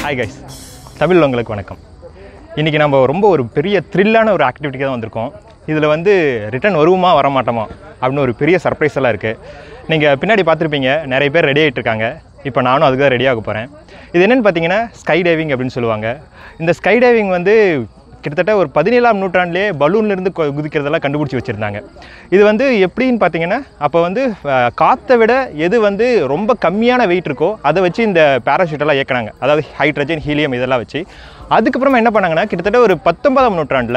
hi guys Tamil உங்களுக்கு வணக்கம் இன்றைக்கி நம்ம ரொம்ப ஒரு பெரிய த்ரில்லான ஒரு ஆக்டிவிட்டிக்கு தான் வந்திருக்கோம் இதில் வந்து ரிட்டர்ன் வருவோமா வர மாட்டோமா அப்படின்னு ஒரு பெரிய சர்ப்ரைஸ் எல்லாம் இருக்குது நீங்கள் பின்னாடி பார்த்துருப்பீங்க நிறைய பேர் ரெடி ஆகிட்டு இருக்காங்க இப்போ நானும் அதுக்கு தான் ரெடி ஆக போகிறேன் இது என்னென்னு பார்த்தீங்கன்னா ஸ்கை டைவிங் அப்படின்னு சொல்லுவாங்க இந்த ஸ்கை டைவிங் வந்து கிட்டத்தட்ட ஒரு பதினேழாம் நூற்றாண்டிலே பலூன்லேருந்து குதிக்கிறதெல்லாம் கண்டுபிடிச்சி வச்சுருந்தாங்க இது வந்து எப்படின்னு பார்த்தீங்கன்னா அப்போ வந்து அஹ், காற்றை விட எது வந்து ரொம்ப கம்மியான வெயிட் இருக்கோ அதை வச்சு இந்த பேராஷூட்டெல்லாம் இயக்குனாங்க அதாவது ஹைட்ரஜன் ஹீலியம் இதெல்லாம் வச்சு அதுக்கப்புறமா என்ன பண்ணாங்கன்னா கிட்டத்தட்ட ஒரு பத்தொன்பதாம் நூற்றாண்டில்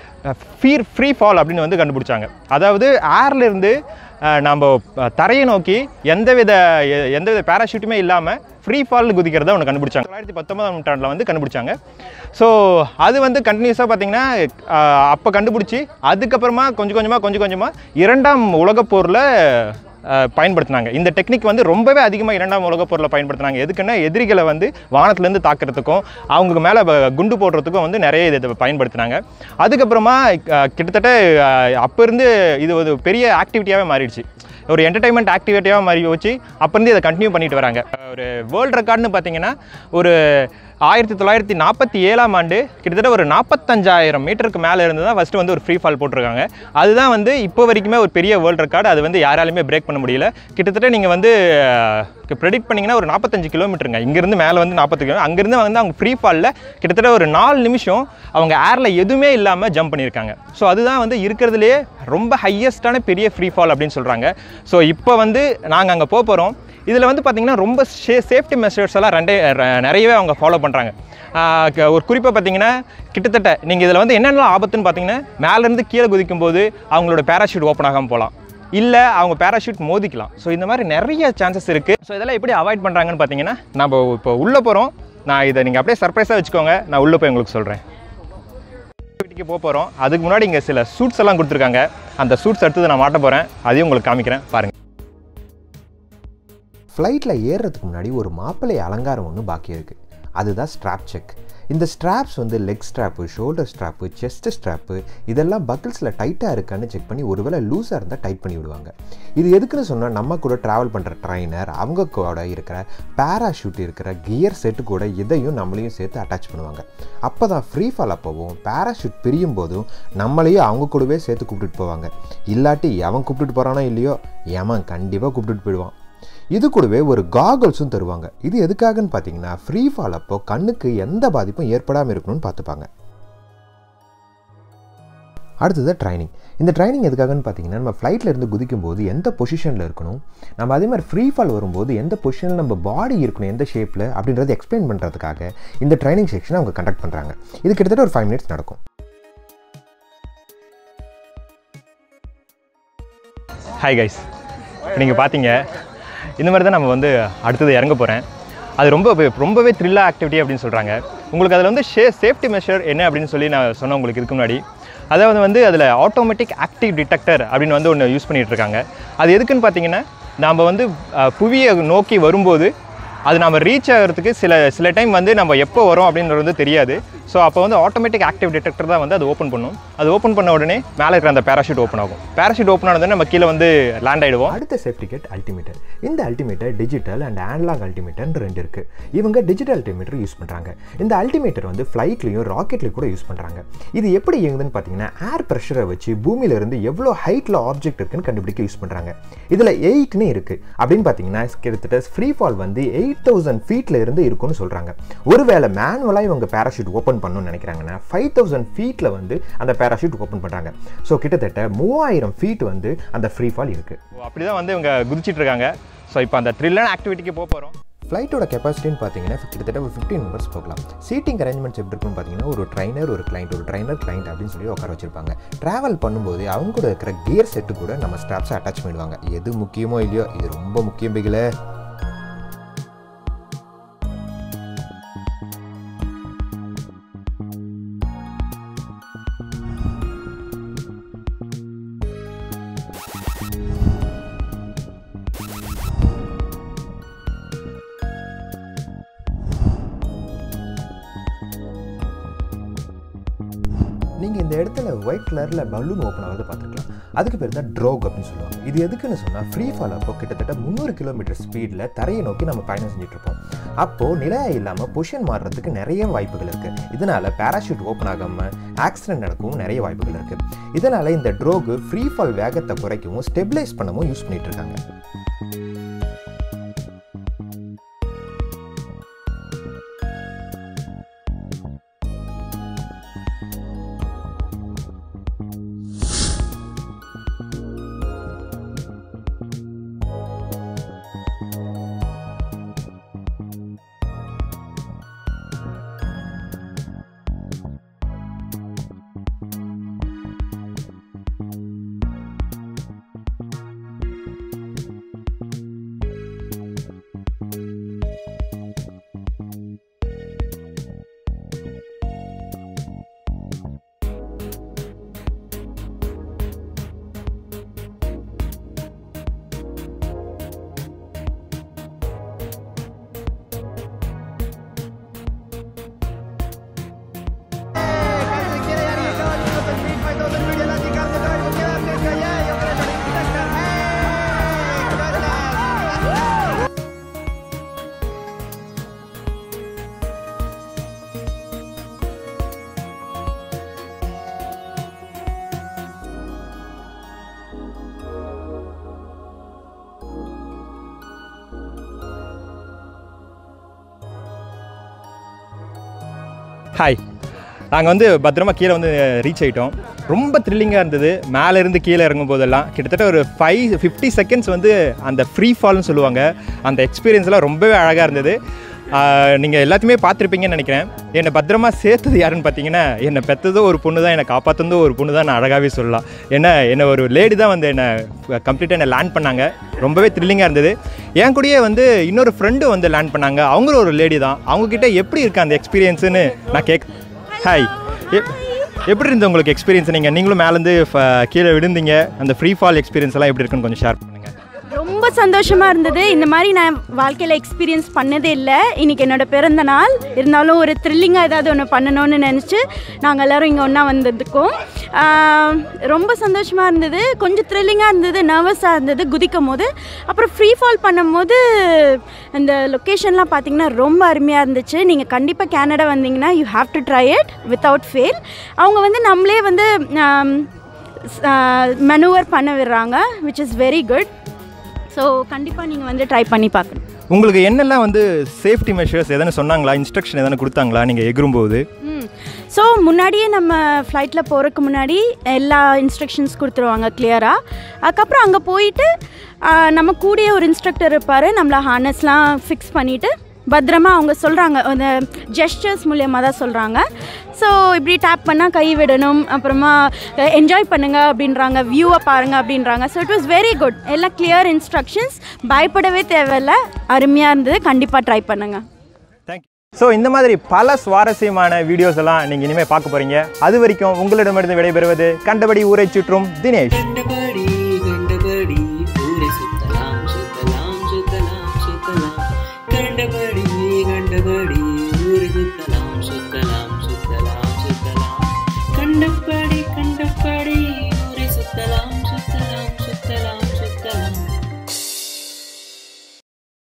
ஃபீர் ஃப்ரீ ஃபால் அப்படின்னு வந்து கண்டுபிடிச்சாங்க அதாவது ஏர்ல இருந்து அஹ், நம்ம அஹ், தரையை நோக்கி எந்தவித எ- எந்தவித பேராஷூட்டுமே இல்லாமல் ஃப்ரீ ஃபால் குதிக்கிறத ஒன்று கண்டுபிடிச்சாங்க தொள்ளாயிரத்தி பத்தொன்பதாம் நூற்றாண்டில் வந்து கண்டுபிடிச்சாங்க ஸோ அது வந்து கண்டினியூஸாக பார்த்தீங்கன்னா அப்போ கண்டுபிடிச்சி அதுக்கப்புறமா கொஞ்சம் கொஞ்சமாக கொஞ்சம் கொஞ்சமாக இரண்டாம் உலகப் போரில் பயன்படுத்தினாங்க இந்த டெக்னிக் வந்து ரொம்பவே அதிகமாக இரண்டாம் உலகப் போரில் பயன்படுத்தினாங்க எதுக்குன்னா எதிரிகளை வந்து வானத்துலேருந்து தாக்குறதுக்கும் அவங்க மேலே குண்டு போடுறதுக்கும் வந்து நிறைய இதை பயன்படுத்தினாங்க அதுக்கப்புறமா அஹ், கிட்டத்தட்ட அஹ், அப்போ இருந்து இது ஒரு பெரிய ஆக்டிவிட்டியாகவே மாறிடுச்சு ஒரு என்டர்டைன்மெண்ட் ஆக்டிவிட்டியாக மாறி வச்சு அப்போருந்து இதை கண்டினியூ பண்ணிட்டு வராங்க ஒரு வேர்ல்டு ரெக்கார்ட்னு பார்த்தீங்கன்னா ஒரு ஆயிரத்தி தொள்ளாயிரத்தி நாற்பத்தி ஏழாம் ஆண்டு கிட்டத்தட்ட ஒரு நாற்பத்தஞ்சாயிரம் மீட்டருக்கு மேலே இருந்து தான் ஃபஸ்ட்டு வந்து ஒரு ஃப்ரீ ஃபால் போட்டிருக்காங்க அதுதான் வந்து இப்போ வரைக்குமே ஒரு பெரிய வேர்ல்டு ரெக்கார்டு அது வந்து யாராலுமே பிரேக் பண்ண முடியல கிட்டத்தட்ட நீங்கள் வந்து ப்ரெடிக்ட் பண்ணிங்கன்னா ஒரு நாற்பத்தஞ்சு கிலோமீட்டருங்க இங்கேருந்து மேலே வந்து நாற்பது கிலோ அங்கேருந்து வந்து அவங்க ஃப்ரீ ஃபாலில் கிட்டத்தட்ட ஒரு நாலு நிமிஷம் அவங்க ஏரில் எதுவுமே இல்லாமல் ஜம்ப் பண்ணியிருக்காங்க ஸோ அதுதான் வந்து இருக்கிறதுலே ரொம்ப ஹையஸ்டான பெரிய ஃப்ரீ ஃபால் அப்படின்னு சொல்கிறாங்க ஸோ இப்போ வந்து நாங்கள் அங்கே போக போகிறோம் இதில் வந்து பார்த்திங்கன்னா ரொம்ப சே சேஃப்டி மெஷர்ஸ் எல்லாம் ரெண்டே ர- நிறையவே அவங்க ஃபாலோ பண்ணுறாங்க ஒரு குறிப்பாக பார்த்தீங்கன்னா கிட்டத்தட்ட நீங்கள் இதில் வந்து என்னென்னலாம் ஆபத்துன்னு பார்த்தீங்கன்னா மேலேருந்து கீழே குதிக்கும்போது அவங்களோட பேராஷூட் ஓப்பன் ஆகாமல் போகலாம் இல்லை அவங்க பேராஷூட் மோதிக்கலாம் ஸோ இந்த மாதிரி நிறைய சான்சஸ் இருக்குது ஸோ இதெல்லாம் எப்படி அவாய்ட் பண்ணுறாங்கன்னு பார்த்தீங்கன்னா நம்ம இப்போ உள்ளே போகிறோம் நான் இதை நீங்கள் அப்படியே சர்ப்ரைஸாக வச்சுக்கோங்க நான் உள்ளே போய் உங்களுக்கு சொல்கிறேன் ஆக்டிவிட்டிக்கு போக போகிறோம் அதுக்கு முன்னாடி இங்கே சில சூட்ஸ் எல்லாம் கொடுத்துருக்காங்க அந்த சூட்ஸ் எடுத்து நான் மாட்ட போகிறேன் அதையும் உங்களுக்கு காமிக்கிறேன் பாருங்கள் ஃப்ளைட்டில் ஏறுறதுக்கு முன்னாடி ஒரு மாப்பிள்ளை அலங்காரம் ஒன்று பாக்கி இருக்குது அதுதான் ஸ்ட்ராப் செக் இந்த ஸ்ட்ராப்ஸ் வந்து leg strap shoulder strap chest strap இதெல்லாம் பக்கிள்ஸில் டைட்டாக இருக்கான்னு செக் பண்ணி ஒருவேளை லூஸாக இருந்தால் டைட் பண்ணி விடுவாங்க இது எதுக்குன்னு சொன்னால் நம்ம கூட ட்ராவல் பண்ணுற ட்ரைனர் அவங்க கூட இருக்கிற பேராஷூட் இருக்கிற கியர் செட்டு கூட இதையும் நம்மளையும் சேர்த்து அட்டாச் பண்ணுவாங்க அப்போ தான் ஃப்ரீ ஃபால் அப்போவும் பேராஷூட் பிரியும் போதும் நம்மளையும் அவங்க கூடவே சேர்த்து கூப்பிட்டுட்டு போவாங்க இல்லாட்டி எவன் கூப்பிட்டுட்டு போகிறானோ இல்லையோ எவன் கண்டிப்பாக கூப்பிட்டுட்டு போயிடுவான் இது கூடவே ஒரு காகல்ஸும் தருவாங்க இது எதுக்காகன்னு பார்த்தீங்கன்னா ஃப்ரீ ஃபால் அப்போ கண்ணுக்கு எந்த பாதிப்பும் ஏற்படாமல் இருக்கணும்னு பார்த்துப்பாங்க அடுத்தது ட்ரைனிங் இந்த ட்ரைனிங் எதுக்காகன்னு பார்த்தீங்கன்னா நம்ம ஃப்ளைட்டில் இருந்து குதிக்கும் போது எந்த பொசிஷனில் இருக்கணும் நம்ம அதே மாதிரி ஃப்ரீ ஃபால் வரும்போது எந்த பொசிஷனில் நம்ம பாடி இருக்கணும் எந்த ஷேப்பில் அப்படின்றத எக்ஸ்பிளைன் பண்ணுறதுக்காக இந்த ட்ரைனிங் செக்ஷனை அவங்க கண்டக்ட் பண்ணுறாங்க இது கிட்டத்தட்ட ஒரு ஃபைவ் மினிட்ஸ் நடக்கும் ஹாய் கைஸ் நீங்கள் பார்த்தீங்க இந்த மாதிரி தான் நம்ம வந்து அடுத்தது இறங்க போகிறேன் அது ரொம்ப ரொம்பவே த்ரில்லா ஆக்டிவிட்டி அப்படின்னு சொல்கிறாங்க உங்களுக்கு அதில் வந்து ஷே சேஃப்டி மெஷர் என்ன அப்படின்னு சொல்லி நான் சொன்னேன் உங்களுக்கு இதுக்கு முன்னாடி அதாவது வந்து அதில் ஆட்டோமேட்டிக் ஆக்டிவ் டிடெக்டர் அப்படின்னு வந்து ஒன்று யூஸ் பண்ணிகிட்டு இருக்காங்க அது எதுக்குன்னு பார்த்தீங்கன்னா நாம் வந்து அஹ், புவியை நோக்கி வரும்போது அது நம்ம ரீச் ஆகிறதுக்கு சில சில டைம் வந்து நம்ம எப்போ வரோம் அப்படின்றது வந்து தெரியாது ஸோ அப்போ வந்து ஆட்டோமேட்டிக் ஆக்டிவ் டிடெக்டர் தான் வந்து அது ஓப்பன் பண்ணும் அது ஓப்பன் பண்ண உடனே மேலே இருக்கிற அந்த பேராஷூட் ஓப்பன் ஆகும் பேராஷூட் ஓப்பன் ஆனதுமே நம்ம கீழே வந்து லேண்ட் ஆகிடுவோம் அடுத்த சேஃப்டி கிட் அல்டிமீட்டர் இந்த அல்டிமீட்டர் டிஜிட்டல் அண்ட் ஆனலாக் அல்டிமீட்டர்னு ரெண்டு இருக்குது இவங்க டிஜிட்டல் அல்டிமீட்டர் யூஸ் பண்ணுறாங்க இந்த அல்டிமீட்டர் வந்து ஃப்ளைட்லையும் ராக்கெட்லையும் கூட யூஸ் பண்ணுறாங்க இது எப்படி இயங்குதுன்னு பார்த்தீங்கன்னா ஏர் ப்ரெஷரை வச்சு பூமியிலிருந்து எவ்வளோ ஹைட்டில் ஆப்ஜெக்ட் இருக்குன்னு கண்டுபிடிக்க யூஸ் பண்ணுறாங்க இதில் எயிட்னு இருக்குது அப்படின்னு பார்த்தீங்கன்னா கிட்டத்தட்ட ஃப்ரீ ஃபால் வந்து எயிட் தௌசண்ட் ஃபீட்டில் இருந்து இருக்கும்னு சொல்கிறாங்க ஒருவேளை மேனுவலாக இவங்க பேராஷூட் ஓப்பன் பண்ணணும்னு நினைக்கிறாங்கன்னா ஃபைவ் தௌசண்ட் ஃபீட்டில் வந்து அந்த பேராஷூட் ஓப்பன் பண்ணுறாங்க ஸோ கிட்டத்தட்ட மூவாயிரம் ஃபீட் வந்து அந்த ஃப்ரீ ஃபால் இருக்குது அப்படி தான் வந்து இவங்க குதிச்சிட்டு இருக்காங்க ஸோ இப்போ அந்த த்ரில்லான ஆக்டிவிட்டிக்கு போக போகிறோம் ஃப்ளைட்டோட கெப்பாசிட்டின்னு பார்த்தீங்கன்னா கிட்டத்தட்ட ஒரு ஃபிஃப்டீன் மெம்பர்ஸ் போகலாம் சீட்டிங் அரேஞ்ச்மெண்ட்ஸ் எப்படி இருக்குன்னு பார்த்தீங்கன்னா ஒரு ட்ரைனர் ஒரு கிளைண்ட் ஒரு ட்ரைனர் கிளைண்ட் அப்படின்னு சொல்லி உட்கார வச்சிருப்பாங்க ட்ராவல் பண்ணும்போது அவங்க கூட இருக்கிற கியர் செட்டு கூட நம்ம ஸ்ட்ராப்ஸை அட்டாச் பண்ணிடுவாங்க எது முக்கியமோ இல்லையோ இது ரொம்ப முக்கியம் பிகில நீங்கள் இந்த இடத்துல ஒயிட் கலரில் பலூன் ஓப்பன் ஆகுது பார்த்துக்கலாம் அதுக்கு பேர் தான் ட்ரோக் அப்படின்னு சொல்லுவாங்க இது எதுக்குன்னு சொன்னால் ஃப்ரீ ஃபால் அப்போ கிட்டத்தட்ட முந்நூறு கிலோமீட்டர் ஸ்பீடில் தரையை நோக்கி நம்ம பயணம் செஞ்சுட்டு இருப்போம் அப்போது நிலையா இல்லாமல் பொசிஷன் மாறுறதுக்கு நிறைய வாய்ப்புகள் இருக்குது இதனால் பேராஷூட் ஓப்பன் ஆகாமல் ஆக்சிடென்ட் நடக்கவும் நிறைய வாய்ப்புகள் இருக்குது இதனால் இந்த ட்ரோகு ஃப்ரீ ஃபால் வேகத்தை குறைக்கவும் ஸ்டெபிலைஸ் பண்ணவும் யூஸ் பண்ணிட்டு இருக்காங்க ஹாய் நாங்கள் வந்து பத்திரமா கீழே வந்து ரீச் ஆகிட்டோம் ரொம்ப த்ரில்லிங்காக இருந்தது மேலே இருந்து கீழே இறங்கும் போதெல்லாம் கிட்டத்தட்ட ஒரு ஃபைவ் ஃபிஃப்டி செகண்ட்ஸ் வந்து அந்த ஃப்ரீ ஃபால்னு சொல்லுவாங்க அந்த எக்ஸ்பீரியன்ஸ்லாம் ரொம்பவே அழகாக இருந்தது நீங்கள் எல்லாத்தையுமே பார்த்துருப்பீங்கன்னு நினைக்கிறேன் என்னை பத்திரமா சேர்த்தது யாருன்னு பார்த்தீங்கன்னா என்னை பெற்றதோ ஒரு பொண்ணு தான் என்னை காப்பாற்றுனதோ ஒரு பொண்ணு தான் நான் அழகாகவே சொல்லலாம் ஏன்னா என்னை ஒரு லேடி தான் வந்து என்னை கம்ப்ளீட்டாக என்னை லேண்ட் பண்ணாங்க ரொம்பவே த்ரில்லிங்காக இருந்தது என் கூடயே வந்து இன்னொரு ஃப்ரெண்டு வந்து லேண்ட் பண்ணாங்க அவங்களும் ஒரு லேடி தான் அவங்கக்கிட்ட எப்படி இருக்கு அந்த எக்ஸ்பீரியன்ஸுன்னு நான் கேக் ஹாய் எப்படி இருந்தது உங்களுக்கு எக்ஸ்பீரியன்ஸ் நீங்கள் நீங்களும் மேலேருந்து கீழே விழுந்தீங்க அந்த ஃப்ரீ ஃபால் எக்ஸ்பீரியன்ஸ் எல்லாம் எப்படி இருக்குன்னு கொஞ்சம் ஷேர் பண்ணுங்கள் ரொம்ப சந்தோஷமா இருந்தது இந்த மாதிரி நான் வாழ்க்கையில் எக்ஸ்பீரியன்ஸ் பண்ணதே இல்லை இன்னைக்கு என்னோட பிறந்த நாள் இருந்தாலும் ஒரு த்ரில்லிங்காக ஏதாவது ஒன்று பண்ணணும்னு நினச்சி நாங்கள் எல்லோரும் இங்கே ஒன்றா வந்திருக்கோம் ஆஹ் ரொம்ப சந்தோஷமாக இருந்தது கொஞ்சம் த்ரில்லிங்காக இருந்தது நர்வஸாக இருந்தது குதிக்கும் போது அப்புறம் ஃப்ரீ ஃபால் பண்ணும்போது இந்த லொக்கேஷன்லாம் பார்த்தீங்கன்னா ரொம்ப அருமையாக இருந்துச்சு நீங்கள் கண்டிப்பாக கேனடா வந்தீங்கன்னா you have to try it without fail அவங்க வந்து நம்மளே வந்து மெனுவர் பண்ண விடுறாங்க which is very good so கண்டிப்பாக நீங்கள் வந்து ட்ரை பண்ணி பார்க்கணும் உங்களுக்கு என்னெல்லாம் வந்து சேஃப்டி மெஷர்ஸ் எதனா சொன்னாங்களா இன்ஸ்ட்ரக்ஷன் எதனா கொடுத்தாங்களா நீங்கள் எகிரும்போது ம் ஸோ முன்னாடியே நம்ம ஃப்ளைட்டில் போகிறதுக்கு முன்னாடி எல்லா இன்ஸ்ட்ரக்ஷன்ஸ் கொடுத்துருவாங்க கிளியராக அதுக்கப்புறம் அங்கே போயிட்டு ஆ, நம்ம கூடயே ஒரு இன்ஸ்ட்ரக்டர் இருப்பார் நம்மளை ஹார்னஸ்லாம் ஃபிக்ஸ் பண்ணிவிட்டு பத்திரமா அவங்க சொல்கிறாங்க அந்த ஜெஸ்டர்ஸ் மூலியமாக தான் சொல்கிறாங்க ஸோ இப்படி டேப் பண்ணால் கை விடணும் அப்புறமா என்ஜாய் பண்ணுங்க அப்படின்றாங்க வியூவை பாருங்க அப்படின்றாங்க so it was very good எல்லாம் கிளியர் இன்ஸ்ட்ரக்ஷன்ஸ் பயப்படவே தேவையில்ல அருமையாக இருந்தது கண்டிப்பாக ட்ரை பண்ணுங்கள் தேங்க்யூ ஸோ இந்த மாதிரி பல சுவாரஸ்யமான வீடியோஸ் எல்லாம் நீங்கள் இனிமேல் பார்க்க போகிறீங்க அது வரைக்கும் உங்களிடமிருந்து விடைபெறுவது கண்டபடி ஊரை சுற்றும் தினேஷ் கண்டபடி கண்டபடி ஊரை சுத்தலாம் சுத்தலாம் சுத்தலாம் சுத்தலாம் கண்டபடி கண்டபடி ஊரை சுத்தலாம் சுத்தலாம் சுத்தலாம் சுத்தலாம் கண்டபடி